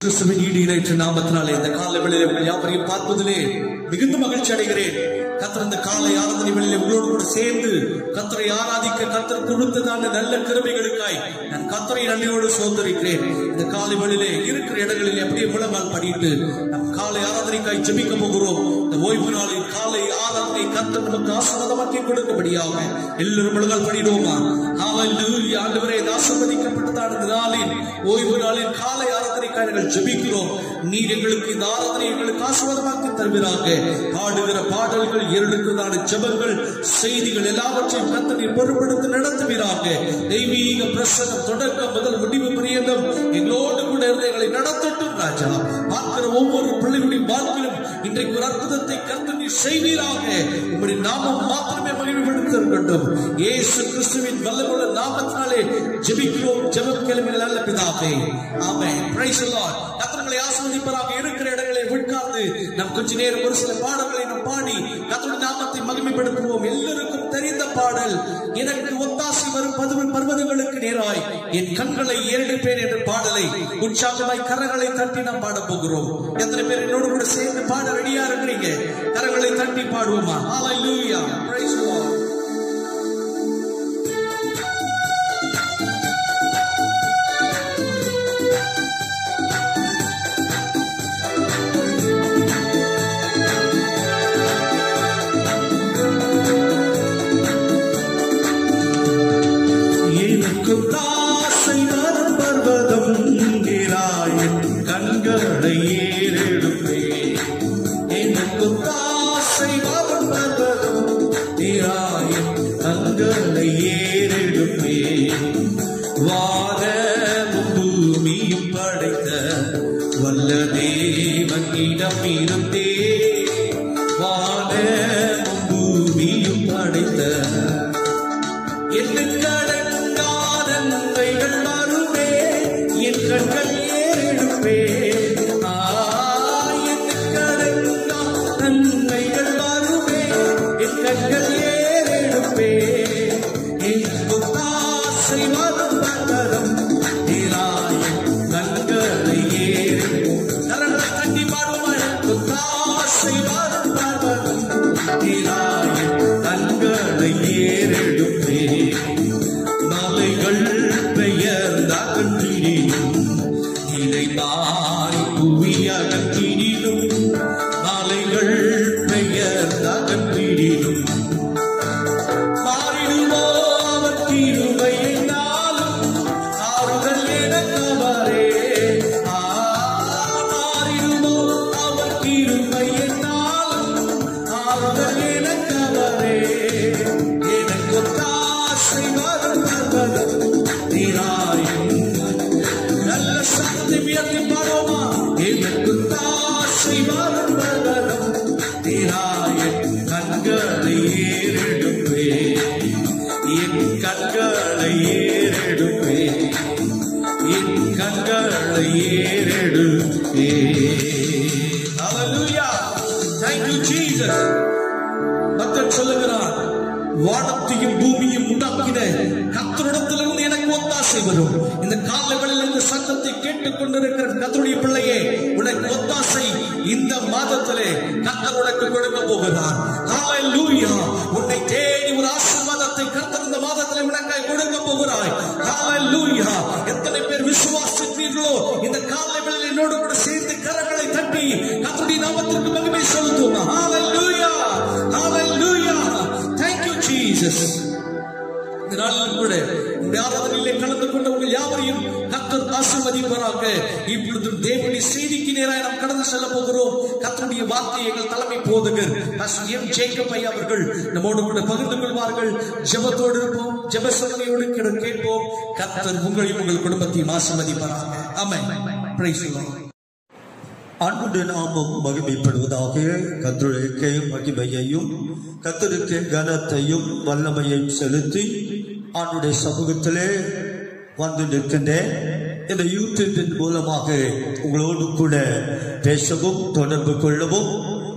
கிறிஸ்துவின் ஈடு இணைற்ற நாமத்தினாலே இந்த காலை வேளையிலே உங்கள் யாவரையும் பார்ப்பதிலே மிகுந்த மகிழ்ச்சி அடைகிறேன் கத்தர் இந்த காலை ஆராதனை வேளையிலே உங்களோடு கூட சேர்ந்து கத்தரை ஆராதிக்க கத்தர் கொடுத்ததான நல்ல கிருமைகளுக்காய் நான் கத்தரை நன்றியோடு சோதரிக்கிறேன் இந்த காலை வேளையிலே இருக்கிற இடங்களில் அப்படியே முழங்கால் படிட்டு நம் காலை ஆராதனைக்காய் ஜெபிக்க போகிறோம் இந்த ஓய்வு நாளில் காலை ஆராதனை கத்தர் நமக்கு ஆசீர்வாதமாக்கி கொடுக்கும்படியாக எல்லாரும் முழங்கால் படிடுவோமா ஹalleluya ஆண்டவரே இந்த ஆசீர்வதிக்கப்பட்டதான இந்த நாளில் ஓய்வு நாளில் காலை ஆராதனைக்காய் நாங்கள் ஜெபிக்கிறோம் நீர் எங்களுக்கு இந்த ஆராதனை எங்களுக்கு ஆசீர்வாதமாக்கி தருவீராக பாடுகிற பாடல்கள் ஏறெடுக்கிறதான ஜெபங்கள் செய்திகள் எல்லாவற்றையும் கத்த நீர் பொறுப்படுத்தி நடத்துவீராக தெய்வீக பிரசனம் தொடக்கம் முதல் முடிவு பரியந்தம் எங்களோடு கூட இருந்து எங்களை நடத்தட்டும் ராஜா பார்க்கிற ஒவ்வொரு பிள்ளைகளுடைய வாழ்க்கையிலும் இன்றைக்கு ஒரு அற்புதத்தை கத்து நீர் செய்வீராக உங்களுடைய நாமம் மாத்திரமே மகிழ்வுபடுத்திருக்கட்டும் இயேசு கிறிஸ்துவின் வல்லமுள்ள நாமத்தினாலே ஜெபிக்கிறோம் ஜெபம் கேளுங்கள் நல்ல பிதாவே ஆமென் பிரைஸ் தி லார்ட் கர்த்தர்களை ஆசீர்வதிப்பதாக இருக்கிற இடங்களில் உட்கார்ந்து நம் கொஞ்ச நேரம் ஒரு சில பாடல்களை நாம் பாடி கர்த்தருடைய நாமத்தை மகிமைப்படுத்துவோம் எல்லாருக்கும் தெரிந்த பாடல் எனக்கு ஒத்தாசை வரும் பதுவன் பர்வதங்களுக்கு நேராய் என் கண்களை ஏறெடுப்பேன் என்ற பாடலை உற்சாகமாய் கரங்களை தட்டி நாம் பாட போகிறோம் எத்தனை பேர் என்னோடு கூட சேர்ந்து பாட ரெடியா இருக்கிறீங்க கரங்களை தட்டி பாடுவோமா ஹalleluya praise the lord எனக்கும் ஆசை வரும் பர்வதம் நிராயன் கண்களை ஏறெடுப்பே எனக்கும் ஆசை வரும் பர்வதம் நிராயன் கண்களை ஏறெடுப்பே வானமும் பூமியும் படைத்த வல்ல தேவனிடம் இருந்தே வானமும் பூமியும் படைத்த எண்ணுக்கடங்காத நன்மைகள் வருமே என் கண்கள் ஏறெடுப்பே ஆ, எண்ணுக்கடங்காத நன்மைகள் வருமே என் கண்கள் ஏறெடுப்பே எங்கும் ஆசை வரும் பகரம் நிராயம் கண்களை ஏறெடுப்போம் கரங்களை தட்டி பாடுவோமா எங்கும் ஆசை வரும் பகரம் நிராயம் கண்களை ஏறெடுப்பே மலைகள் பெயர்ந்தகற்றினும் இதை மாறி புவி அகற்றினும் மலைகள் பெயர்ந்தகற்றினும் மாறிடுமோ அவர் கிருபையை நாளும் ஆறுதல் எனக்கவரே ஆ, மாறிடுமோ அவர் கிருபையை நாளும் ஆறுதல் எனக்கவரே எனக்கு தாசை வரும் பர்வதம் நீராயும் நல்ல சக்தி உயர்த்தி பாடுவோமா எனக்கு தாசை வரும் பர்வதம் நீராயன் கண்களை ஏறெடுப்பே என் கண்களை ஏறெடுப்பே என் கண்களை ஏறெடுப்பே Hallelujah. Thank you, Jesus. பக்தன் சொல்லுகிறான் வானத்தையும் பூமியும் உண்டாக்கின கத்தரிடத்திலிருந்து எனக்கு ஒத்தாசை வரும் இந்த காலங்களில் இந்த சத்தத்தை கேட்டுக் கொண்டிருக்கிற கத்தருடைய பிள்ளையே உனக்கு ஒத்தாசை இந்த மாதத்திலே கத்தர் உனக்கு கொடுக்க போகிறார் Hallelujah. உன்னை தேடி ஒரு ஆசீர்வாதத்தை கத்தர் இந்த மாதத்திலே உனக்காய் கொடுக்க போகிறாய் Hallelujah. எத்தனை பேர் விசுவாசித்தீர்களோ இந்த காலைகளில் என்னோடு கூட சேர்ந்து கரங்களை தட்டி கத்தருடைய நாமத்திற்கு மகிமை செலுத்துவோம் Hallelujah. Hallelujah. Thank you Jesus. இந்த நாளிலும் கூட உங்களுடைய ஆராதனையிலே கலந்து கொண்ட உங்கள் யாவரையும் கத்தர் ஆசீர்வதிப்பாராக இப்பொழுது தேவனுடைய செய்திக்கு நேராக நாம் கடந்து செல்ல போகிறோம் கத்தருடைய வார்த்தையை எங்கள் தலைமை போதுகர் பாஸ்டர் எம் ஜேக்கப் ஐயா அவர்கள் நம்மோடு கூட பகிர்ந்து கொள்வார்கள் ஜெபத்தோடு இருப்போம் ஜெப சகனையோடு கிட- கேட்போம் கத்தர் உங்களையும் உங்கள் குடும்பத்தையும் ஆசீர்வதிப்பாராக ஆமென் Praise the Lord. அன்புடைய நாமம் மகிமைப்படுவதாக கத்தருக்கு மகிமையையும் கத்தருக்கு கனத்தையும் வல்லமையையும் செலுத்தி ஆண்டுடைய சமூகத்திலே வந்து நிற்கின்றேன் இந்த யூடியூபின் மூலமாக உங்களோடு கூட பேசவும் தொடர்பு கொள்ளவும்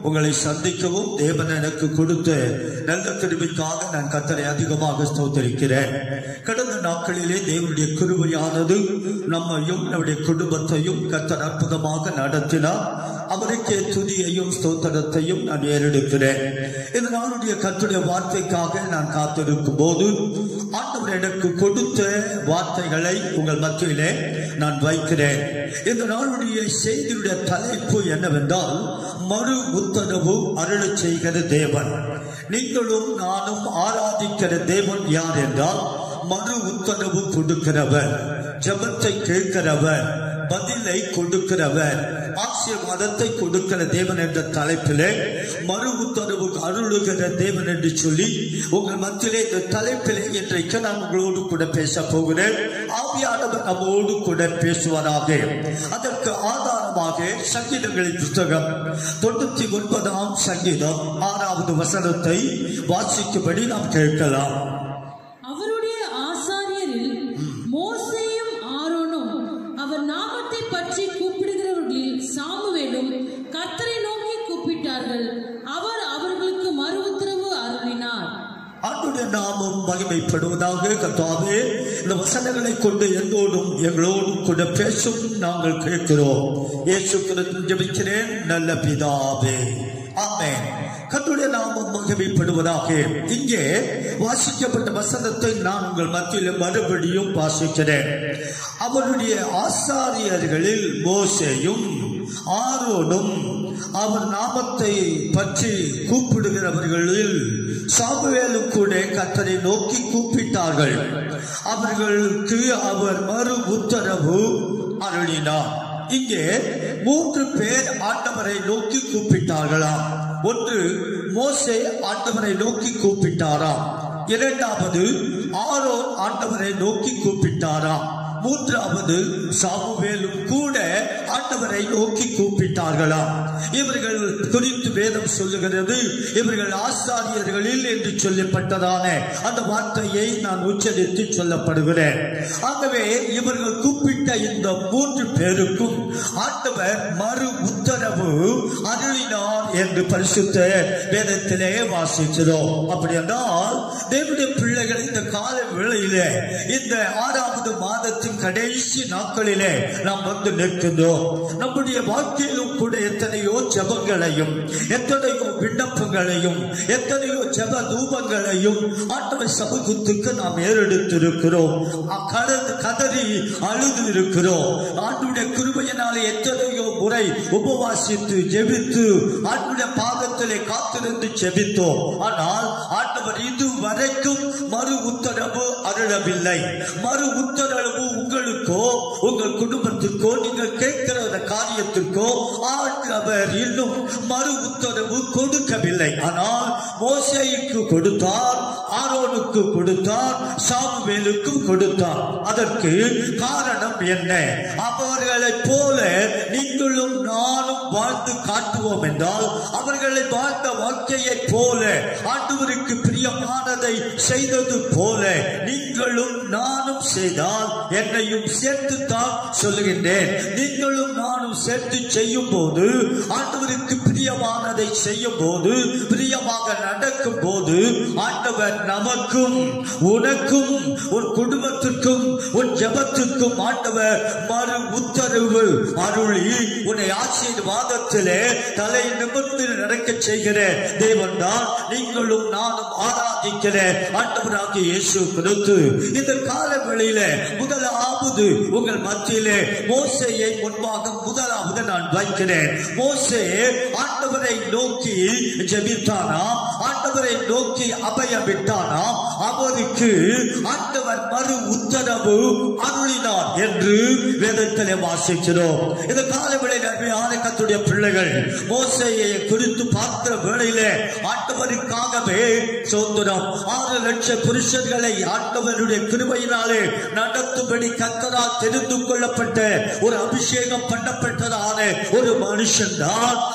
உங்களை சந்திக்கவும் தேவன் எனக்கு கொடுத்த நல்ல கிருபிக்காக நான் கத்தரை அதிகமாக ஸ்தோத்தரிக்கிறேன் கடந்த நாட்களிலே தேவனுடைய கிருபையானது நம்மையும் நம்முடைய குடும்பத்தையும் கத்தர் அற்புதமாக நடத்தினார் அவருக்கே துதியையும் ஸ்தோத்திரத்தையும் நான் ஏறெடுக்கிறேன் இந்த நாளுடைய கத்துடைய வார்த்தைக்காக நான் காத்திருக்கும் போது ஆண்டவர் எனக்கு கொடுத்த வார்த்தைகளை உங்கள் மத்தியிலே நான் வைக்கிறேன் இந்த நாளுடைய செய்தியுடைய தலைப்பு என்னவென்றால் மறு உத்தரவு அருளச் செய்கிற தேவன் நீங்களும் நானும் ஆராதிக்கிற தேவன் யார் என்றால் மறு உத்தரவு கொடுக்கிறவர் ஜெபத்தை கேட்கிறவர் பதிலை கொடுக்கிறவர் ஆசீர்வாதத்தை கொடுக்கிற தேவன் என்ற தலைப்பிலே மறு உத்தரவு அருளுகிற தேவன் என்று சொல்லி உங்கள் மத்தியிலே இந்த தலைப்பிலே இன்றைக்கு நான் உங்களோடு கூட பேச போகிறேன் ஆவியானவர் நம்மோடு கூட பேசுவதாக அதற்கு ஆதாரமாக சங்கீதங்களின் புத்தகம் தொண்ணூத்தி ஒன்பதாம் சங்கீதம் ஆறாவது வசனத்தை வாசிக்கும்படி நாம் கேட்கலாம் அவருடைய ஆசாரியரில் மோசேயும் ஆரோனும் அவர் நாமத்தை பற்றி கூப்பிடுகிறவர்களில் சாமுவேலும் கர்த்தரை நோக்கி கூப்பிட்டார்கள் அவர் அவர்களுக்கு மறு உத்தரவு அருளினார் ஆண்டுடைய நாமம் மகிமைப்படுவதாக கர்த்தாவே இந்த வசனங்களை கொண்டு என்னோடும் எங்களோடும் கூட பேசும் நாங்கள் கேட்கிறோம் இயேசு கிறிஸ்து ஜெபிக்கிறேன் நல்ல பிதாவே ஆமென் கர்த்தருடைய நாமம் மகிமைப்படுவதாக இங்கே வாசிக்கப்பட்ட வசனத்தை நான் உங்கள் மத்தியில் மறுபடியும் வாசிக்கிறேன் அவருடைய ஆசாரியர்களில் மோசேயும் ஆரோனும் அவர் நாமத்தை பற்றி கூப்பிடுகிறவர்களில் சாமுவேலும் கூட கத்தரை நோக்கி கூப்பிட்டார்கள் அவர்களுக்கு அவர் மறு உத்தரவு அருளினார் இங்கே மூன்று பேர் ஆண்டவரை நோக்கி கூப்பிட்டார்களாம் ஒன்று மோசே ஆண்டவரை நோக்கி கூப்பிட்டாராம் இரண்டாவது ஆரோன் ஆண்டவரை நோக்கி கூப்பிட்டாராம் மூன்றாவது சாமுவேலும் கூட ஆண்டவரை நோக்கி கூப்பிட்டார்களாம் இவர்கள் குறித்து வேதம் சொல்லுகிறது இவர்கள் ஆசாரியர்களில் என்று சொல்லப்பட்டதான அந்த வார்த்தையை நான் உச்சரித்து சொல்லப்படுகிறேன் ஆகவே இவர்கள் கூப்பிட்ட இந்த மூன்று பேருக்கும் ஆண்டவர் மறு உத்தரவு அருளினார் என்று பரிசுத்த வேதத்திலே வாசிக்கிறோம் அப்படி என்றால் தேவனுடைய பிள்ளைகள் இந்த கால வேளையிலே இந்த ஆறாவது மாதத்தின் கடைசி நாட்களிலே நாம் வந்து நிற்கின்றோம் நம்முடைய வாழ்க்கையிலும் கூட எத்தனையோ ஜெபங்களையும் எத்தனையோ விண்ணப்பங்களையும் எத்தனையோ ஜெப தூபங்களையும் ஆண்டவர் சமூகத்துக்கு நாம் ஏறெடுத்திருக்கிறோம் கடந்து கதறி அழுது இருக்கிறோம் ஆண்டுடைய கிருபையினாலே எத்தனையோ முறை உபவாசித்து ஜெபித்து ஆண்டுடைய பாதத்திலே காத்திருந்து ஜெபித்தோம் ஆனால் ஆண்டவர் இதுவரைக்கும் மறு உத்தரவு அருளவில்லை மறு உத்தரவு உங்களுக்கோ உங்கள் குடும்பத்திற்கோ நீங்கள் கேட்கிற அந்த காரியத்திற்கோ ஆண்டவர் இன்னும் மறு உத்தரவு கொடுக்கவில்லை ஆனால் மோசேயுக்கு கொடுத்தார் ஆரோனுக்கு கொடுத்தார் சாமுவேலுக்கும் கொடுத்தார் அதற்கு காரணம் என்ன அவர்களைப் போல நீங்களும் நானும் வாழ்ந்து காட்டுவோம் என்றால் அவர்களை வாழ்ந்த வாழ்க்கையைப் போல ஆண்டவருக்கு பிரியமானதை செய்தது போல நீங்களும் நானும் செய்தால் என்னையும் சேர்த்து தான் சொல்லுகின்றேன் நீங்களும் நானும் சேர்த்து செய்யும் போது ஆண்டவருக்கு பிரியமானதை செய்யும் போது பிரியமாக நடக்கும் போது ஆண்டவர் நமக்கும் உனக்கும் உன் குடும்பத்திற்கும் உன் ஜபத்திற்கும் ஆண்டவர் மறு உத்தரவு அருளி உன்னை ஆசீர்வாதத்திலே தலை நிமிர்ந்து நடக்க செய்கிற தேவன் தான் நீங்களும் நானும் ஆராதிக்கிற ஆண்டவராகிய இயேசு கிறிஸ்து இந்த கால வேளையில முதலாவது உங்கள் மத்தியிலே மோசையை முன்பாக முதலாவது நான் வைக்கிறேன் மோசே ஆண்டவரை நோக்கி ஜெபித்தானா ஆண்டவரை நோக்கி அபயமிட்டானா அவருக்கு ஆண்டவர் மறு உத்தரவு அருளினார் என்று வேதத்திலே வாசிக்கிறோம் இந்த காலவேளை நன்மையான கத்துடைய பிள்ளைகள் மோசையை குறித்து பார்க்கிற வேளையிலே ஆண்டவருக்காகவே சோதனம் ஆறு லட்சம் புருஷர்களை ஆண்டவருடைய கிருபையினாலே நடத்தும்படி கத்தரால் தெரிந்து கொள்ளப்பட்ட ஒரு அபிஷேகம் பண்ணப்பட்டதான ஒரு மனுஷன் தான் அந்த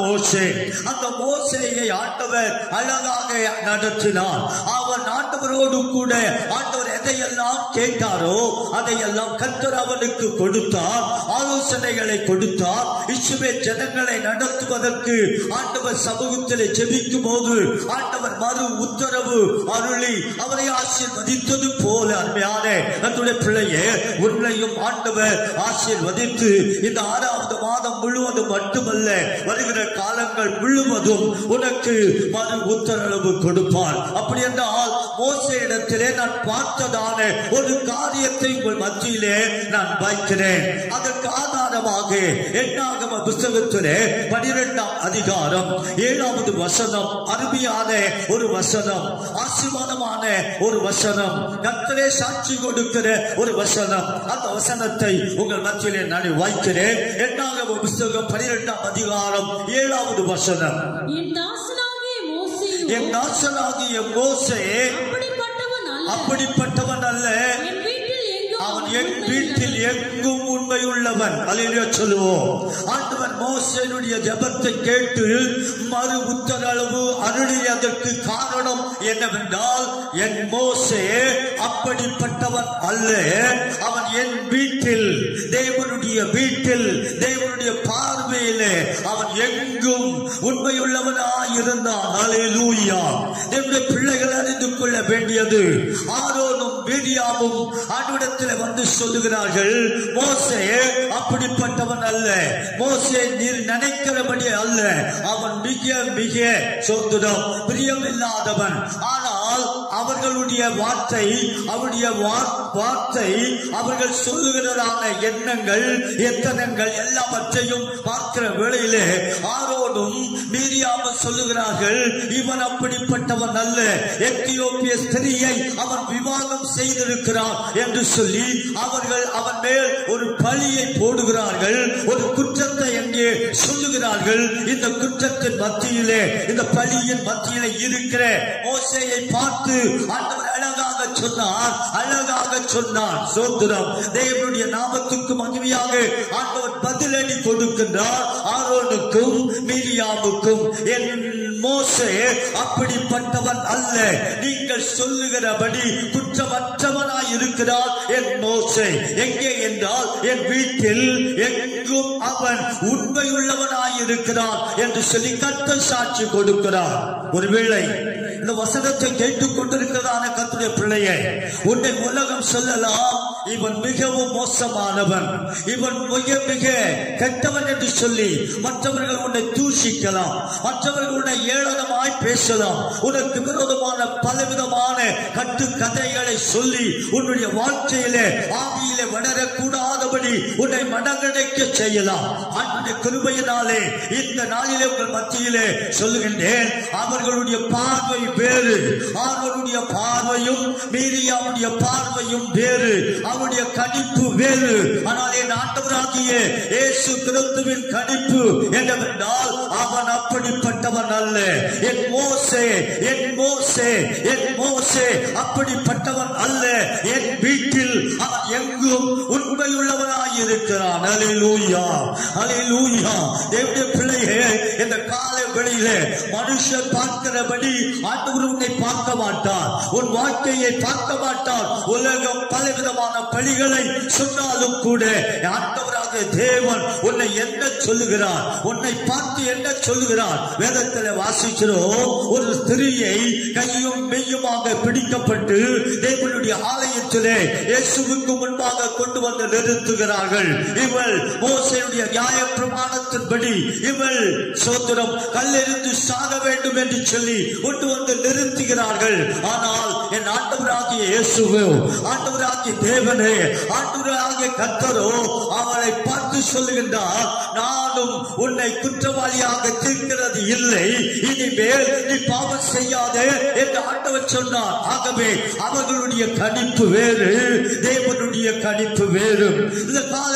மோசே அந்த மோசேயை ஆண்டவர் அழகாக நடத்தினார் அவன் ஆண்டவரோடு கூட ஆண்டவர் எதையெல்லாம் கேட்டாரோ அதையெல்லாம் கர்த்தர் அவனுக்கு கொடுத்தார் ஆலோசனைகளை கொடுத்தார் இசுவே ஜனங்களை நடத்துவதற்கு ஆண்டவர் சமூகத்திலே ஜெபிக்கும் போது ஆண்டவர் மறு உத்தரவு அருளி அவரை ஆசீர்வதித்தது போல அருமையான நம்முடைய பிள்ளையே உன்னையும் ஆண்டவர் ஆசீர்வதித்து இந்த ஆறாவது மாதம் முழுவதும் மட்டுமல்ல வருகிற காலங்கள் முழுவதும் உனக்கு மறு உத்தரவு கொடுப்பார் அப்படி என்றால் மோச இடத்திலே நான் பார்த்ததான ஒரு காரியத்தை உங்கள் மத்தியிலே நான் வைக்கிறேன் அதற்கு ஆதாரமாக எண்ணாகம புஸ்தகத்திலே பனிரெண்டாம் அதிகாரம் ஏழாவது வசனம் அருமையான ஒரு வசனம் ஆசீர்வாதமான ஒரு வசனம் கர்த்தரே சாட்சி கொடுக்கிற ஒரு வசனம் அந்த வசனத்தை உங்கள் மத்தியிலே நான் வைக்கிறேன் எண்ணாகம புஸ்தகம் பனிரெண்டாம் அதிகாரம் ஏழாவது வசனம் என் தாசனாகிய மோசேயும் என் தாசனாகிய மோசே அப்படிப்பட்டவன் அல்ல அப்படிப்பட்டவன் அல்ல என் வீட்டில் எங்கும் அவன் அவன் என் உண்மை வீட்டில் எங்கும் உண்மையுள்ளவன் அலையிலே சொல்லுவோம் ஆண்டவன் மோசனுடைய ஜெபத்தை கேட்டு மறு உத்தரவு அருளியதற்கு காரணம் என்னவென்றால் என் மோசே அப்படிப்பட்டவன் அல்ல அவன் என் வீட்டில் தேவனுடைய வீட்டில் தேவனுடைய பார்வையிலே அவன் எங்கும் உண்மையுள்ளவனாய் இருந்தான் அலையூயா தேவனுடைய பிள்ளைகள் அறிந்து கொள்ள வேண்டியது ஆரோனும் மீடியாவும் ஆண்டவரிடத்தில் வந்து சொல்லுகிறார்கள் மோசே அப்படிப்பட்டவன் அல்ல மோசே நீர் நினைக்கிறபடி அல்ல அவன் மிக மிக சொத்துடம் பிரியமில்லாதவன் ஆனால் அவர்களுடைய வார்த்தை அவருடைய வா- வார்த்தை அவர்கள் சொல்லுகிறதான எண்ணங்கள் எத்தனங்கள் எல்லாவற்றையும் பார்க்கிற வேளையிலே ஆரோடும் மீறியாமல் சொல்லுகிறார்கள் இவன் அப்படிப்பட்டவன் அல்ல எத்தியோப்பிய ஸ்திரியை அவன் விவாகம் செய்திருக்கிறான் என்று சொல்லி அவர்கள் அவன் மேல் ஒரு பழியை போடுகிறார்கள் ஒரு குற்றத்தை எங்கே சொல்லுகிறார்கள் இந்த குற்றத்தின் மத்தியிலே இந்த பழியின் மத்தியிலே இருக்கிற மோசையை பார்த்து ஆண்டவர் அழகாக சொன்னார் அழகாக சொன்னார் சோத்திரம் தேவனுடைய நாமத்துக்கு மகிமையாக ஆண்டவர் பதிலடி கொடுக்கின்றார் ஆரோனுக்கும் மீரியாவுக்கும் என் மோசே அப்படிப்பட்டவன் அல்ல நீங்கள் சொல்லுகிறபடி குற்றமற்றவனாய் இருக்கிறார் என் மோசே எங்கே என்றால் என் வீட்டில் எங்கும் அவன் உண்மையுள்ளவனாய் இருக்கிறான் என்று சொல்லி கத்த சாட்சி கொடுக்கிறார் ஒருவேளை இந்த வசனத்தை கேட்டுக் கொண்டிருக்கிறதான கத்துடைய பிள்ளையை உன்னை உலகம் சொல்லலாம் இவன் மிகவும் மோசமானவன் இவன் மிக மிக கெட்டவன் என்று சொல்லி மற்றவர்கள் உன்னை தூஷிக்கலாம் மற்றவர்கள் உன்னை ஏளனமாய் பேசலாம் உனக்கு விரோதமான பலவிதமான கட்டு கதைகளை சொல்லி உன்னுடைய வாழ்க்கையிலே ஆவியிலே வளரக்கூடாதபடி உன்னை மனங்கடைக்க செய்யலாம் அன்றைய கிருபையினாலே இந்த நாளிலே உங்கள் மத்தியிலே சொல்லுகின்றேன் அவர்களுடைய பார்வை வேறு அவர்களுடைய பார்வையும் மீரியாவுடைய பார்வையும் வேறு அவருடைய கணிப்பு வேறு ஆனால் என் ஆண்டவராகிய இயேசு கிறிஸ்துவின் கணிப்பு என்னவென்றால் அவன் அப்படிப்பட்டவன் அல்ல என் மோசே என் மோசே என் மோசே அப்படிப்பட்டவன் அல்ல என் வீட்டில் அவன் எங்கும் உண்மையுள்ளவனாய் இருக்கிறான் அலையூயா அலையூயா தேவனுடைய பிள்ளையே இந்த காலை வெளியிலே மனுஷன் பார்க்கிறபடி ஆண்டவர் உன்னை பார்க்க மாட்டார் உன் வாழ்க்கையை பார்க்க மாட்டார் உலகம் பலவிதமான பழிகளை சொன்னாலும் கூட ஆண்டவராக தேவன் உன்னை என்ன சொல்லுகிறார் உன்னை பார்த்து என்ன சொல்லுகிறார் வேதத்தில் வாசிக்கிறோம் ஒரு ஸ்திரியை கையும் மெய்யுமாக பிடிக்கப்பட்டு தேவனுடைய ஆலயத்திலே இயேசுவுக்கு முன்பாக கொண்டு வந்து நிறுத்துகிறார்கள் இவள் மோசையுடைய நியாய பிரமாணத்தின்படி இவள் சோதரம் கல்லெறிந்து சாக வேண்டும் என்று சொல்லி கொண்டு வந்து நிறுத்துகிறார்கள் ஆனால் என் ஆண்டவராகிய இயேசுவோ ஆண்டவராகிய தேவனே ஆண்டவராகிய கர்த்தரோ அவளை பார்த்து சொல்லுகின்றார் நானும் உன்னை குற்றவாளியாக தீர்க்கிறது இல்லை இனிமேல் நீ பாவம் செய்யாதே என்று ஆண்டவர் சொன்னார் ஆகவே அவர்களுடைய கணிப்பு வேறு தேவனுடைய கணிப்பு வேறு இந்த கால வேளையில்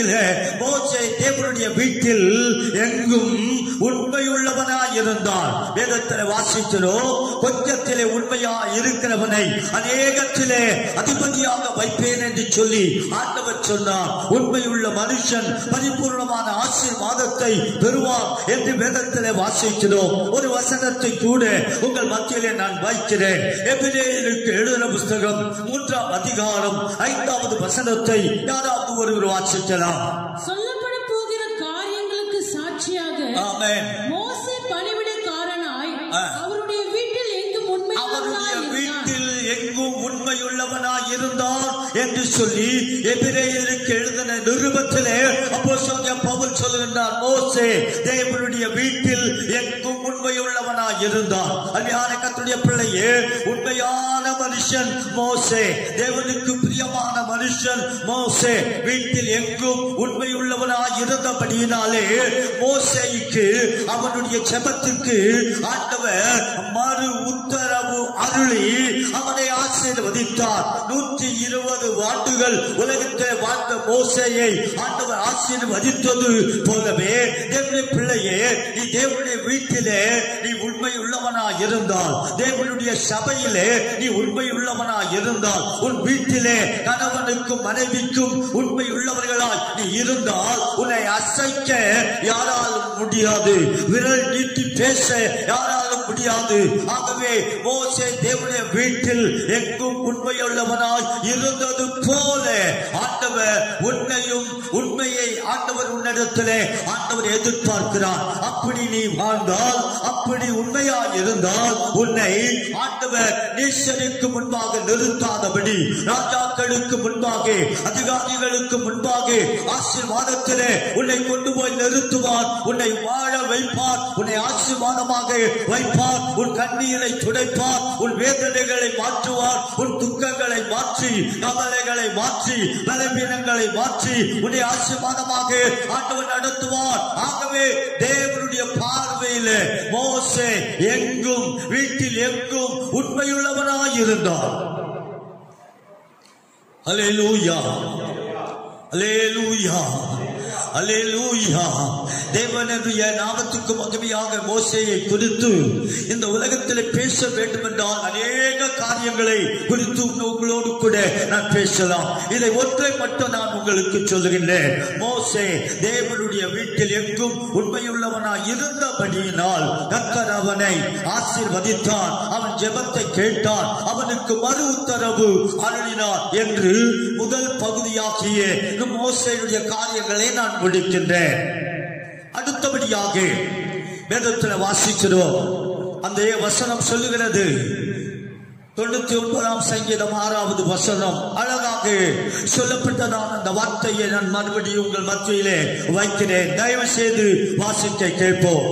நாட்களிலே மோசே தேவனுடைய வீட்டில் எங்கும் உண்மையுள்ளவனாய் இருந்தான் வேதத்தில் வாசிக்கிறோம் கொஞ்சத்திலே உண்மையா இருக்கிறவனை அநேகத்திலே அதிபதியாக வைப்பேன் என்று சொல்லி ஆண்டவர் சொன்னார் உண்மையுள்ள மனுஷன் பரிபூர்ணமான ஆசீர்வாதத்தை பெறுவார் என்று வேதத்திலே வாசிக்கிறோம் ஒரு வசனத்தை கூட உங்கள் மத்தியிலே நான் வைக்கிறேன் எபிரேயருக்கு எழுதின புஸ்தகம் மூன்றாம் அதிகாரம் ஐந்தாவது வசனத்தை யாராவது ஒருவர் வாசிக்கலாம் சொல்லப்பட போகிற காரியங்களுக்கு சாட்சியாக ஆமென் மோசே பணிவிடைக்காரனாய் ஆ. அவருடைய வீட்டில் எங்கும் அவருடைய உண்மையுள்ளவனாய் இருந்தான் வீட்டில் எங்கும் உண்மையுள்ளவனாய் இருந்தான் என்று சொல்லி எபிரேயருக்கு எழுதின நிருபத்திலே அப்போ பவுல் சொல்லுகின்றார் மோசே தேவனுடைய வீட்டில் எங்கும் உண்மையுள்ளவனாய் இருந்தான் அருமையான கத்துடைய பிள்ளையே உண்மையான மனுஷன் மோசே தேவனுக்கு பிரியமான மனுஷன் மோசே வீட்டில் எங்கும் உண்மையுள்ளவனாய் இருந்தபடியினாலே மோசேக்கு அவனுடைய ஜெபத்திற்கு ஆண்டவர் மறு உத்தரவு அருளி அவனை ஆசீர்வதித்தார் நூற்றி இருபது ஆண்டுகள் உலகத்தை வாழ்ந்த மோசையை ஆண்டவர் ஆசீர்வதித்தது போலவே தேவனுடைய பிள்ளையே நீ தேவனுடைய வீட்டிலே நீ உண்மை உள்ளவனா இருந்தால் தேவனுடைய சபையிலே நீ உண்மை உள்ளவனா இருந்தால் உன் வீட்டிலே கணவனுக்கும் மனைவிக்கும் உண்மை உள்ளவர்களாய் நீ இருந்தால் உன்னை அசைக்க யாராலும் முடியாது விரல் நீட்டி பேச யாராலும் முடியாது ஆகவே மோசே தேவனுடைய வீட்டில் எங்கும் உண்மையுள்ளவனாய் இருந்தது போல ஆண்டவர் உன்னையும் உண்மையை ஆண்டவர் உன்னிடத்திலே ஆண்டவர் எதிர்பார்க்கிறார் அப்படி நீ வாழ்ந்தால் அப்படி உண்மையாய் இருந்தால் உன்னை ஆண்டவர் நீசனுக்கு முன்பாக நிறுத்தாதபடி ராஜாக்களுக்கு முன்பாக அதிகாரிகளுக்கு முன்பாக ஆசீர்வாதத்திலே உன்னை கொண்டு போய் நிறுத்துவார் உன்னை வாழ வைப்பார் உன்னை ஆசீர்வாதமாக வைப்பார் உன் கண்ணீரை துடைப்பார் உன் வேதனைகளை மாற்றுவார் உன் துக்கங்களை மாற்றி கவலைகளை மாற்றி பலவீனங்களை மாற்றி உன்னை ஆசீர்வாதமாக ஆண்டவர் நடத்துவார் ஆகவே தேவனுடைய பார்வையிலே மோசே எங்கும் வீட்டில் எங்கும் உண்மையுள்ளவனாய் இருந்தார் அலேலூயா அலேலூயா அலேலூயா தேவனுடைய நாமத்துக்கு மகிமையாக மோசையை குறித்து இந்த உலகத்தில் பேச வேண்டும் என்றால் அநேக காரியங்களை குறித்து உங்களோடு கூட நான் பேசலாம் இதை ஒன்றை மட்டும் நான் உங்களுக்கு சொல்லுகின்றேன் மோசே தேவனுடைய வீட்டில் எங்கும் உண்மையுள்ளவனாய் இருந்தபடியினால் கர்த்தர் அவனை ஆசீர்வதித்தான் அவன் ஜெபத்தை கேட்டான் அவனுக்கு மறு உத்தரவு அருளினார் என்று முதல் பகுதியாகிய இந்த மோசையுடைய காரியங்களை நான் முடிக்கின்றேன் அடுத்தபடியாக வேதத்தில் வாசிக்கிறோம் அந்த வசனம் சொல்லுகிறது தொண்ணூத்தி ஒன்பதாம் சங்கீதம் ஆறாவது வசனம் அழகாக சொல்லப்பட்டதான அந்த வார்த்தையை நான் மறுபடியும் உங்கள் மத்தியிலே வைக்கிறேன் தயவு செய்து வாசிக்க கேட்போம்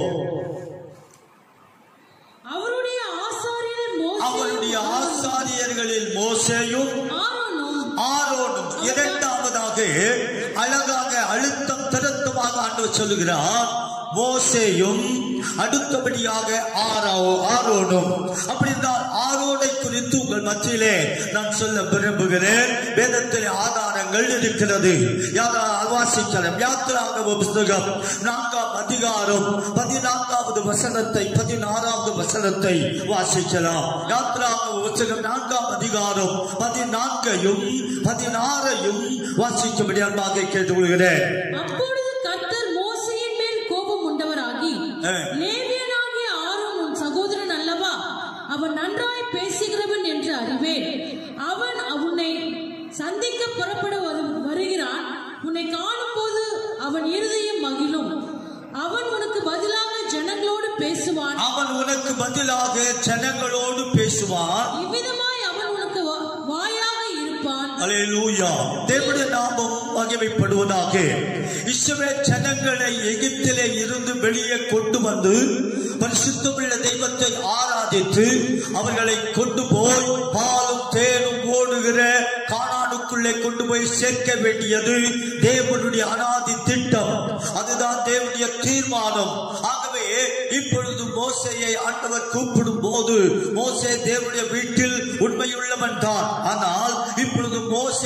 அவருடைய ஆசாரியர் மோசேயும் அவருடைய ஆசாரியர்களில் மோசேயும் ஆரோனும் ஆரோனும் இரண்டாவதாக அழகாக அழுத்தம் திருத்தமாக ஆண்டவர் சொல்லுகிறார் மோசேயும் அடுத்தபடியாக ஆரோ ஆரோனும் அப்படின்றால் ஆரோனை குறித்து உங்கள் மத்தியிலே நான் சொல்ல விரும்புகிறேன் வேதத்தில் ஆதாரங்கள் இருக்கிறது யாரா வாசிக்கலாம் யாத்திராக புஸ்தகம் நான்காம் அதிகாரம் பதினான்காவது வசனத்தை பதினாறாவது வசனத்தை வாசிக்கலாம் யாத்திராக புஸ்தகம் நான்காம் அதிகாரம் பதினான்கையும் பதினாறையும் வாசிக்கும்படி அன்பாக கேட்டுக்கொள்கிறேன் அப்பொழுது கர்த்தர் மோசையின் மேல் கோபம் உண்டவராகி ஆ. லேவியனாகிய ஆரோன் உன் சகோதரன் அல்லவா அவன் நன்றாய் பேசுகிறவன் என்று அறிவேன் அவன் உன்னை சந்திக்க புறப்பட வரு- வருகிறான் உன்னை காணும்போது அவன் இருதயம் மகிழும் அவன் உனக்கு பதிலாக ஜனங்களோடு பேசுவான் அவன் உனக்கு பதிலாக ஜனங்களோடு பேசுவான் இவ்விதமாய் அவன் உனக்கு வா- வாயாக இருப்பான் அலேலூயா தேவனுடைய நாமம் மகிமைப்படுவதாக இஸ்ரவேல் ஜனங்களை எகிப்திலே இருந்து வெளியே கொண்டு வந்து பரிசுத்தமுள்ள தெய்வத்தை ஆராதித்து அவர்களை கொண்டு போய் பாலும் தேனும் ஓடுகிற காணானுக்குள்ளே கொண்டு போய் சேர்க்க வேண்டியது தேவனுடைய அனாதி திட்டம் அதுதான் தேவனுடைய தீர்மானம் ஆகவே இப்பொழுது மோசையை ஆண்டவர் கூப்பிடும் போது மோசே தேவனுடைய வீட்டில் உண்மையுள்ளவன் தான் ஆனால் இப்பொழுது மோசே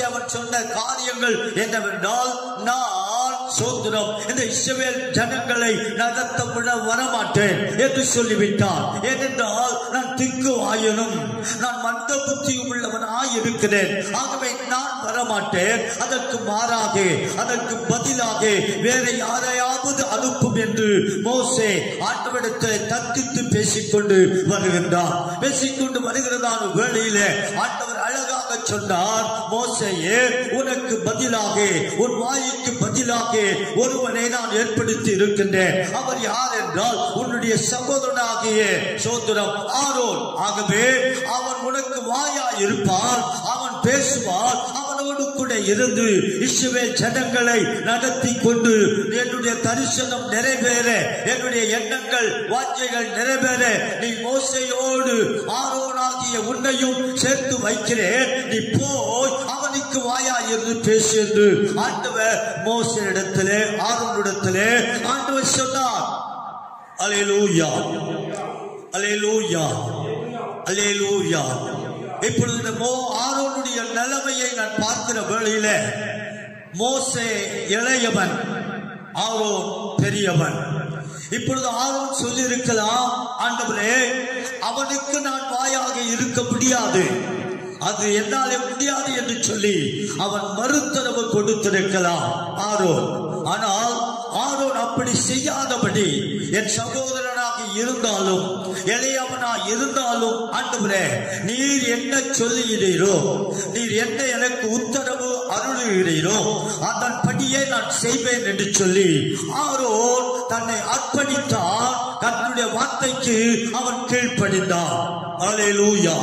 அவன் சொன்ன காரியங்கள் என்னவென்றால் நான் சோதரம் இந்த இஸ்ரவேல் ஜனங்களை நடத்த விட வரமாட்டேன் என்று சொல்லிவிட்டான் ஏனென்றால் நான் திக்கு ஆயனும் நான் மந்த புத்தியும் உள்ளவனாய் இருக்கிறேன் ஆகவே நான் வரமாட்டேன் அதற்கு மாறாக அதற்கு பதிலாக வேற யாரையாவது அனுப்பும் என்று மோசே ஆண்டவரிடத்தில் தத்தித்து பேசிக்கொண்டு வருகின்றார் பேசிக்கொண்டு வருகிறதான வேளையிலே ஆண்டவர் அழகாக சொன்னார் மோசையே உனக்கு பதிலாக உன் வாய்க்கு பதிலாக ஒருவனை நான் ஏற்படுத்தி இருக்கின்றேன் அவர் யார் என்றால் உன்னுடைய சகோதரனாகிய சோதரம் ஆரோன் ஆகவே அவன் உனக்கு வாயா இருப்பான் அவன் பேசுவான் அவனோடு கூட இருந்து இஸ்ரவேல் ஜனங்களை நடத்தி கொண்டு என்னுடைய தரிசனம் நிறைவேற என்னுடைய எண்ணங்கள் வாஞ்சைகள் நிறைவேற நீ மோசையோடு ஆரோனாகிய உன்னையும் சேர்த்து வைக்கிறேன் நீ போய் அவனுக்கு வாயா இருந்து பேசு என்று ஆண்டவர் மோசனிடத்திலே ஆரோனிடத்திலே ஆண்டவர் சொன்னார் அலேலூயா அலேலூயா அலேலூயா இப்பொழுது இந்த மோ ஆரோனுடைய நிலைமையை நான் பார்க்கிற வேளையில மோசே இளையவன் ஆரோன் பெரியவன் இப்பொழுது ஆரோன் சொல்லியிருக்கலாம் ஆண்டவரே அவனுக்கு நான் வாயாக இருக்க முடியாது அது என்னாலே முடியாது என்று சொல்லி அவன் மறுத்தரவு கொடுத்திருக்கலாம் ஆரோன் ஆனால் ஆரோன் அப்படி செய்யாதபடி என் சகோதரனாக இருந்தாலும் இளையவனாக இருந்தாலும் ஆண்டவரே நீர் என்ன சொல்லுகிறீரோ நீர் என்ன எனக்கு உத்தரவு அருளுகிறீரோ அதன்படியே நான் செய்வேன் என்று சொல்லி ஆரோன் தன்னை அர்ப்பணித்தான் கர்த்தருடைய வார்த்தைக்கு அவன் கீழ்ப்படிந்தான் அலேலூயா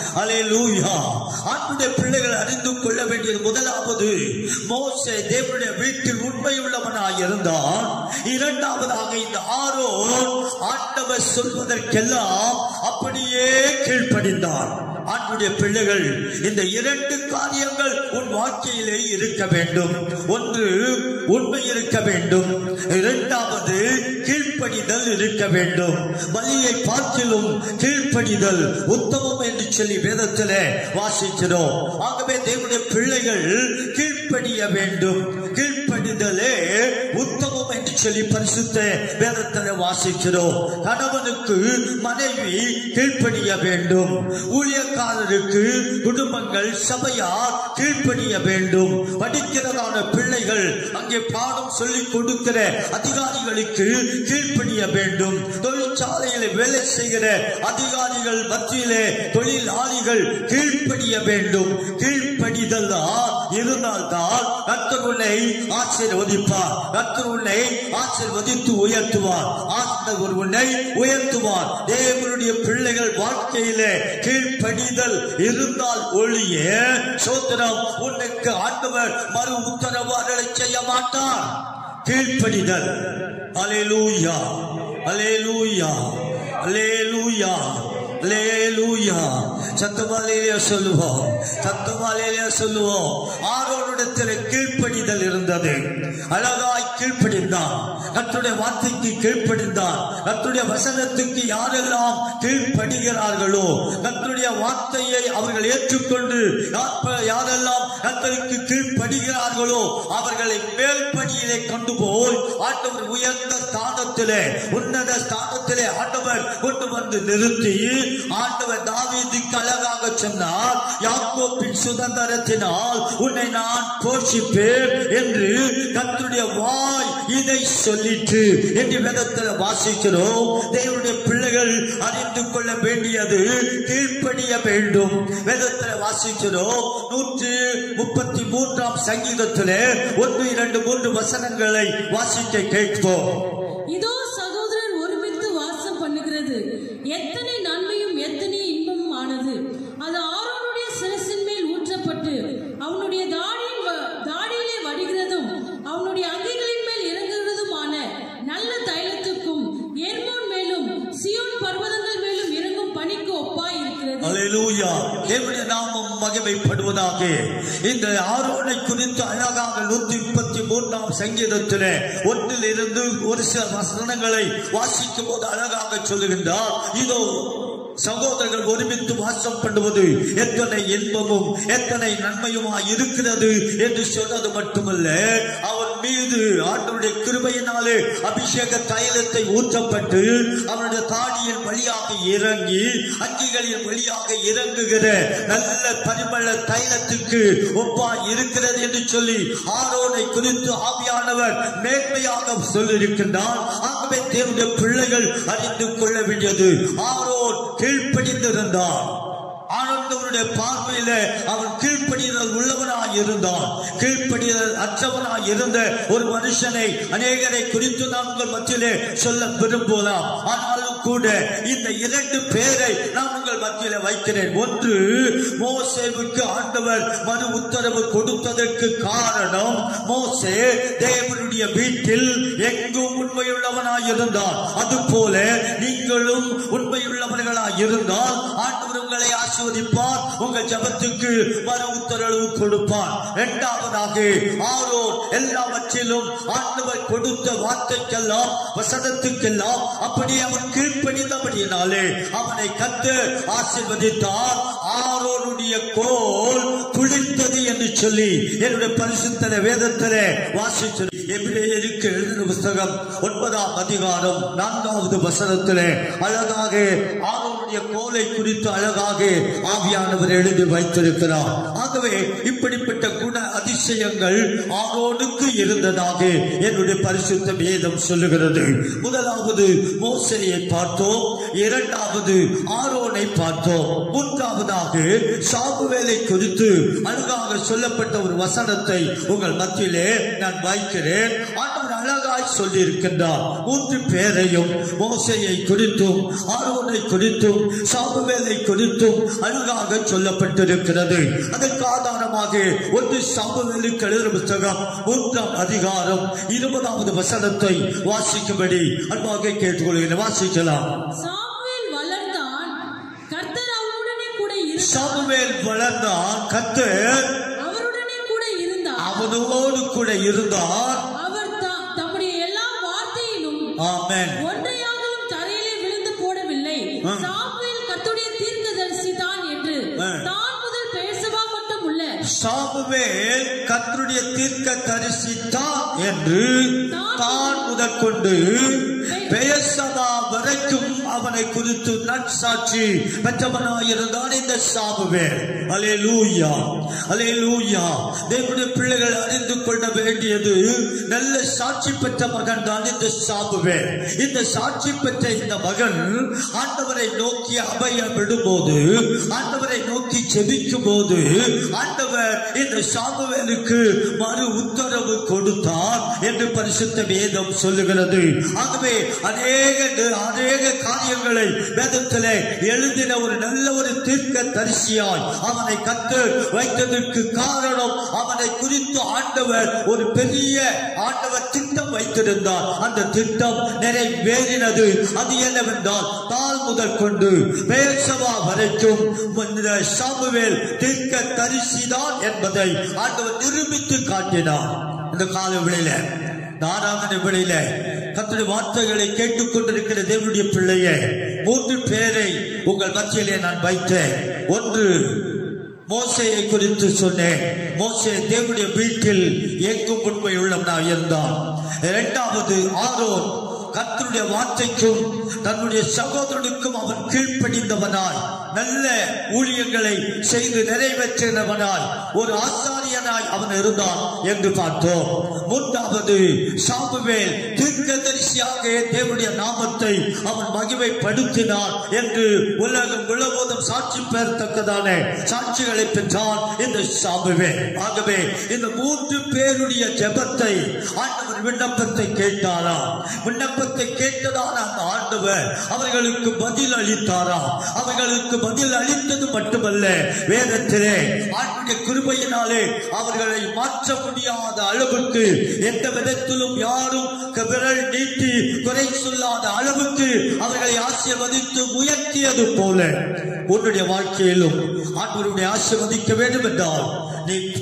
அலேலூயா ஆண்டுடைய பிள்ளைகள் அறிந்து கொள்ள வேண்டியது முதலாவது மோசே தேவனுடைய வீட்டில் உண்மை உள்ளவனாய் இருந்தான் இரண்டாவதாக இந்த ஆரோன் ஆண்டவர் சொல்வதற்கெல்லாம் அப்படியே கீழ்ப்படிந்தான் ஆண்டுடைய பிள்ளைகள் இந்த இரண்டு காரியங்கள் உன் வாழ்க்கையிலே இருக்க வேண்டும் ஒன்று உண்மை இருக்க வேண்டும் இரண்டாவது கீழ்ப்படிதல் இருக்க வேண்டும் பலியை பார்க்கிலும் கீழ்ப்படிதல் உத்தமம் என்று சொல்லி வேதத்திலே வாசிக்கிறோம் ஆகவே தேவனுடைய பிள்ளைகள் கீழ்ப்படிய வேண்டும் கீழ்ப்படிதலே உத்தமம் என்று சொல்லி பரிசுத்த வேதத்திலே வாசிக்கிறோம் கணவனுக்கு மனைவி கீழ்ப்படிய வேண்டும் ஊழியக்காரருக்கு குடும்பங்கள் சபையார் கீழ்ப்படிய வேண்டும் படிக்கிறதான பிள்ளைகள் அங்கே பாடம் சொல்லிக் கொடுக்கிற அதிகாரிகளுக்கு கீழ்ப்படிய வேண்டும் தொழிற்சாலையில் வேலை செய்கிற அதிகாரிகள் மத்தியிலே தொழிலாளிகள் கீழ்ப்படிய வேண்டும் கீழ்ப்படிதல் இருந்தால்தான் கர்த்தர் உன்னை ஆசீர்வதிப்பார் கர்த்தர் உன்னை ஆசீர்வதித்து உயர்த்துவார் ஆண்டவர் உன்னை உயர்த்துவார் தேவனுடைய பிள்ளைகள் வாழ்க்கையிலே கீழ்ப்படிதல் இருந்தால் ஒழிய சோத்திரம் உனக்கு ஆண்டவர் மறு உத்தரவாதலை செய்ய மாட்டார் கீழ்ப்படிதல் அலேலூயா அலேலூயா அலேலூயா அலேலூயா சத்தமாலேயே சொல்லுவோம் சத்தமாலேயே சொல்லுவோம் ஆரோனிடத்தில் கீழ்ப்படிதல் இருந்தது அழகாய் கீழ்ப்படிந்தான் கத்துடைய வார்த்தைக்கு கீழ்ப்படிந்தான் கத்துடைய வசனத்துக்கு யாரெல்லாம் கீழ்ப்படுகிறார்களோ கத்துடைய வார்த்தையை அவர்கள் ஏற்றுக்கொண்டு யார் யாரெல்லாம் கத்தருக்கு கீழ்ப்படுகிறார்களோ அவர்களை மேல்படியிலே கொண்டு போய் ஆண்டவர் உயர்ந்த ஸ்தானத்திலே உன்னத ஸ்தானத்திலே ஆண்டவர் கொண்டு வந்து நிறுத்தி ஆண்டவர் தாவீதுக்கு அழகாக சொன்னார் யாக்கோப்பின் சுதந்திரத்தினால் உன்னை நான் போஷிப்பேன் என்று கர்த்தருடைய வாய் இதை சொல்லிட்டு என்று வேதத்தில் வாசிக்கிறோம் தேவனுடைய பிள்ளைகள் அறிந்து கொள்ள வேண்டியது கீழ்ப்படிய வேண்டும் வேதத்தில் வாசிக்கிறோம் நூற்றி முப்பத்தி மூன்றாம் சங்கீதத்திலே ஒன்று இரண்டு மூன்று வசனங்களை வாசிக்க கேட்போம் இதோ சகோதரர் ஒருமித்து வாசம் பண்ணுகிறது எத்தனை நன்மையும் எத்தனை இன்பமும் ஆனது அது ஆரோனுடைய சிரசின் மேல் ஊற்றப்பட்டு அவனுடைய தாடியின் வ- தாடியிலே வடிகிறதும் அவனுடைய அங்கிகளின் மேல் இறங்குகிறதுமான நல்ல தைலத்துக்கும் எர்மோன் மேலும் சியோன் பர்வதங்கள் மேலும் இறங்கும் பனிக்கு ஒப்பாய் இருக்கிறது அல்லேலூயா தேவனுடைய நாமம் மகிமைப்படுவதாக இந்த ஆரோனை குறித்து அழகாக நூத்தி முப்பத்தி மூன்றாம் சங்கீதத்திலே ஒன்றில் இருந்து ஒரு சில வசனங்களை வாசிக்கும் போது அழகாக சொல்லுகின்றார் இதோ சகோதரர்கள் ஒருமித்து வாசம் பண்ணுவது எத்தனை இன்பமும் எத்தனை நன்மையுமா இருக்கிறது என்று சொன்னது மட்டுமல்ல அவன் மீது ஆண்டவருடைய கிருபையினாலே அபிஷேக தைலத்தை ஊற்றப்பட்டு அவனுடைய தாடியின் வழியாக இறங்கி அங்கிகளின் வழியாக இறங்குகிற நல்ல பரிமள தைலத்துக்கு ஒப்பாய் இருக்கிறது என்று சொல்லி ஆரோனை குறித்து ஆவியானவர் மேன்மையாக சொல்லியிருக்கின்றார் ஆகவே தேவனுடைய பிள்ளைகள் அறிந்து கொள்ள வேண்டியது ஆரோன் கீழ்ப்படிந்திருந்தார் ஆனந்தவனுடைய பார்வையில அவன் கீழ்ப்படிதல் உள்ளவனாய் இருந்தான் கீழ்ப்படிதல் அற்றவனாய் இருந்த ஒரு மனுஷனை அநேகரை குறித்து நான் உங்கள் மத்தியிலே சொல்ல விரும்பலாம் ஆனாலும் கூட இந்த இரண்டு பேரை நான் உங்கள் மத்தியில வைக்கிறேன் ஒன்று மோசேவுக்கு ஆண்டவர் மறு உத்தரவு கொடுத்ததற்கு காரணம் மோசே தேவனுடைய வீட்டில் எங்கும் உண்மையுள்ளவனாய் இருந்தான் அதுபோல நீங்களும் உண்மையுள்ளவர்களாய் இருந்தால் ஆண்டவர் உங்களை ஆசீர்வதிப்பார் உங்கள் ஜபத்துக்கு மறு உத்தரவு கொடுப்பார் இரண்டாவதாக ஆரோன் எல்லாவற்றிலும் ஆண்டவர் கொடுத்த வார்த்தைக்கெல்லாம் வசனத்துக்கெல்லாம் அப்படி அவன் கீழ்ப்படிந்தபடியினாலே அவனை கத்து ஆசீர்வதித்தார் ஆரோனுடைய கோல் துளிர்த்தது என்று சொல்லி என்னுடைய பரிசுத்தல வேதத்திலே வாசித்து எபிரேயருக்கு எழுதின புஸ்தகம் ஒன்பதாம் அதிகாரம் நான்காவது வசனத்திலே அழகாக ஆரோனுடைய கோலை குறித்து அழகாக ஆவியானவர் எழுதி வைத்திருக்கிறார் ஆகவே இப்படிப்பட்ட குண அதிசயங்கள் ஆரோனுக்கு இருந்ததாக என்னுடைய பரிசுத்த வேதம் சொல்லுகிறது முதலாவது மோசையை பார்த்தோம் இரண்டாவது ஆரோனை பார்த்தோம் மூன்றாவதாக சாகுவேலை குறித்து அழகாக சொல்லப்பட்ட ஒரு வசனத்தை உங்கள் மத்தியிலே நான் வைக்கிறேன் ஆண்டவர் அழகாய் சொல்லி இருக்கின்றார் மூன்று பேரையும் மோசையை குறித்தும் ஆரோனை குறித்தும் சாகுவேலை குறித்தும் அழகாக சொல்லப்பட்டிருக்கிறது அதற்கு ஆதாரமாக ஒன்று சாமுவேலுக்கு எழுதின புத்தகம் மூன்றாம் அதிகாரம் இருபதாவது வசனத்தை வாசிக்கும்படி அன்பாக கேட்டுக்கொள்கிறேன் வாசிக்கலாம் சாமுவேல் வளர்ந்தான் கர்த்தர் அவனுடனே கூட இருந்தார் சாமுவேல் வளர்ந்தான் கத்தர் அவருடனே கூட இருந்தார் அவனோடு கூட இருந்தார் அவர் தா- தம்முடைய எல்லா வார்த்தையிலும் ஆமென் ஒன்றையாகவும் தரையிலே விழுந்து போடவில்லை ஆ. சாமுவேல் கர்த்தருடைய தீர்க்கதரிசி தான் என்று ஆ. தான் முதல் பேசவா மட்டும் உள்ள சாமுவேல் கர்த்தருடைய தீர்க்க தரிசித்தான் என்று தான் முதற்கொண்டு பெயர்சபா வரைக்கும் அவனை குறித்து நற்சாட்சி பெற்றவனாயிருந்தான் இந்த சாமுவேல் அலே லூயா அலே லூயா தேவனுடைய பிள்ளைகள் அறிந்து கொள்ள வேண்டியது நல்ல சாட்சி பெற்ற மகன் தான் இந்த சாமுவேல் இந்த சாட்சி பெற்ற இந்த மகன் ஆண்டவரை நோக்கி அபயம் விடும்போது ஆண்டவரை நோக்கி செபிக்கும் போது ஆண்டவர் இந்த சாமுவேலுக்கு மறு உத்தரவு கொடுத்தார் என்று பரிசுத்த வேதம் சொல்லுகிறது ஆகவே அநேக அநேக காரியங்களை வேதத்திலே எழுதின ஒரு நல்ல ஒரு தீர்க்க தரிசியாய் அவனை கத்து வைத்ததற்கு காரணம் அவனை குறித்து ஆண்டவர் ஒரு பெரிய ஆண்டவர் திட்டம் வைத்திருந்தார் அந்த திட்டம் நிறைவேறினது அது என்னவென்றால் தாள் முதல் கொண்டு பேசவா வரைக்கும் இந்த சாமுவேல் தீர்க்க தரிசிதான் என்பதை ஆண்டவர் நிரூபித்து காட்டினார் இந்த கால விளையில தாராதன விளையில கத்தடி வார்த்தைகளை கேட்டுக்கொண்டிருக்கிற தேவனுடைய பிள்ளையே மூன்று பேரை உங்கள் மத்தியிலே நான் வைத்தேன் ஒன்று மோசையை குறித்து சொன்னேன் மோசே தேவனுடைய வீட்டில் எங்கும் உண்மை உள்ளவனாக இருந்தான் இரண்டாவது ஆரோன் கர்த்தருடைய வார்த்தைக்கும் தன்னுடைய சகோதரனுக்கும் அவன் கீழ்ப்படிந்தவனாய் நல்ல ஊழியங்களை செய்து நிறைவேற்றினவனாய் ஒரு ஆசாரியனாய் அவன் இருந்தான் என்று பார்த்தோம் மூன்றாவது சாமுவேல் தீர்க்கதரிசியாக தேவனுடைய நாமத்தை அவன் மகிமைப்படுத்தினான் என்று உலகம் முழுவதும் சாட்சி பெறத்தக்கதான சாட்சிகளை பெற்றான் இந்த சாமுவேல் ஆகவே இந்த மூன்று பேருடைய ஜெபத்தை ஆண்டவர் விண்ணப்பத்தை கேட்டாராம் விண்ணப்பத்தை கேட்டதான அந்த ஆண்டவர் அவர்களுக்கு பதில் அளித்தாராம் அவர்களுக்கு பதில் அளித்தது மட்டுமல்ல வேதத்திலே ஆண்டுடைய கிருபையினாலே அவர்களை மாற்ற முடியாத அளவுக்கு எந்த விதத்திலும் யாரும் விரல் நீட்டி குறை சொல்லாத அளவுக்கு அவர்களை ஆசீர்வதித்து உயர்த்தியது போல உன்னுடைய வாழ்க்கையிலும் ஆண்டவருடைய ஆசீர்வதிக்க வேண்டும் என்றால் நீ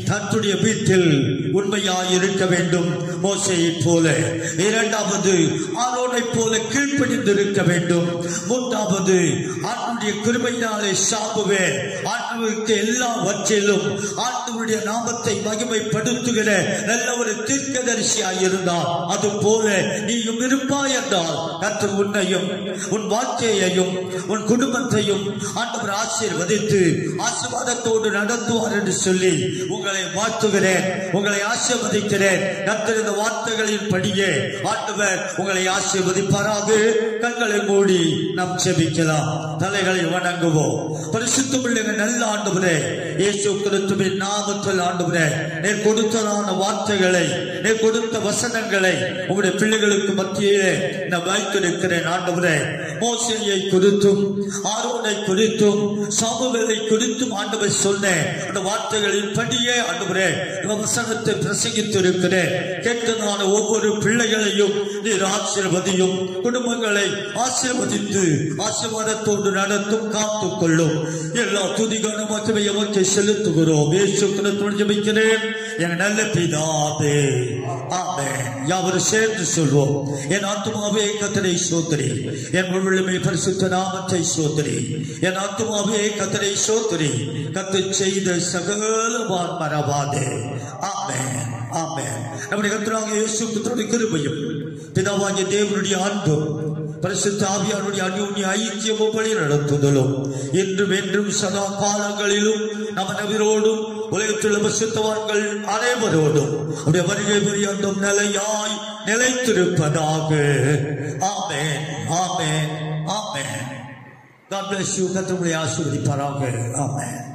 தன்னுடைய வீட்டில் உண்மையாய் இருக்க வேண்டும் மோசையைப் போல இரண்டாவது ஆரோனைப் போல கீழ்ப்படிந்திருக்க வேண்டும் மூன்றாவது ஆண்டுடைய கிருபையினாலே சாப்புவேன் ஆண்டவருக்கு எல்லாவற்றிலும் ஆண்டவருடைய நாமத்தை மகிமைப்படுத்துகிற நல்ல ஒரு தீர்க்கதரிசியாய் இருந்தால் அது போல நீயும் இருப்பாய் என்றால் கர்த்தர் உன்னையும் உன் வாழ்க்கையையும் உன் குடும்பத்தையும் ஆண்டவர் ஆசீர்வதித்து ஆசீர்வாதத்தோடு நடத்துவார் என்று சொல்லி உங்களை வாழ்த்துகிறேன் உங்களை ஆசீர்வதிக்கிறேன் கர்த்தர் இந்த வார்த்தைகளின் படியே ஆண்டவர் உங்களை ஆசீர்வதிப்பாராக கண்களை மூடி நாம் செபிக்கலாம் தலைகளை வணங்குவோம் பரிசுத்தமுள்ள எங்கள் நல்ல ஆண்டவரே இயேசு கிறிஸ்துவின் நாமத்தில் ஆண்டவரே நீர் கொடுத்ததான வார்த்தைகளை நீர் கொடுத்த வசனங்களை உங்களுடைய பிள்ளைகளுக்கு மத்தியிலே நான் வைத்திருக்கிறேன் ஆண்டவரே மோசையை குறித்தும் ஆரோனை குறித்தும் சாமுவேலை குறித்தும் ஆண்டவர் சொன்னேன் அந்த வார்த்தைகளின் படியே ஆண்டவரே இந்த வசனத்தை பிரசங்கித்து இருக்கிறேன் கேட்கிறதான ஒவ்வொரு பிள்ளைகளையும் நீர் ஆசீர்வதியும் குடும்பங்களை ஆசீர்வதித்து ஆசீர்வாதத்தோடு நடத்தும் காத்துக் கொள்ளும் எல்லா துதிகான மட்டுமே எமக்கு செலுத்துகிறோம் இயேசு கிறிஸ்துவின் ஜெபிக்கிறேன் என் நல்ல பிதாவே ஆமென் யாவரும் சேர்ந்து சொல்வோம் என் ஆத்மாவே கத்தரை சோதரி என் முழுமை பரிசுத்த நாமத்தை சோதரி என் ஆத்மாவே கத்தரை சோதரி கத்து செய்த சகலவான் மறவாதே ஆமென் ஆமென் நம்முடைய கத்தராக இயேசு கிறிஸ்துவின் கிருபையும் பிதாவாகிய தேவனுடைய அன்பும் பரிசுத்த ஆவியானுடைய அந்யோன்ய ஐக்கியமும் வழி நடத்துதலும் என்றும் என்றும் சதா காலங்களிலும் நம் நவரோடும் உலகத்தில் பரிசுத்தவான்கள் அனைவரோடும் அவருடைய வருகை புரியாண்டும் நிலையாய் நிலைத்திருப்பதாக ஆமென் ஆமென் ஆமென் God bless you கத்தருடைய ஆசீர்வதிப்பாராக ஆமென்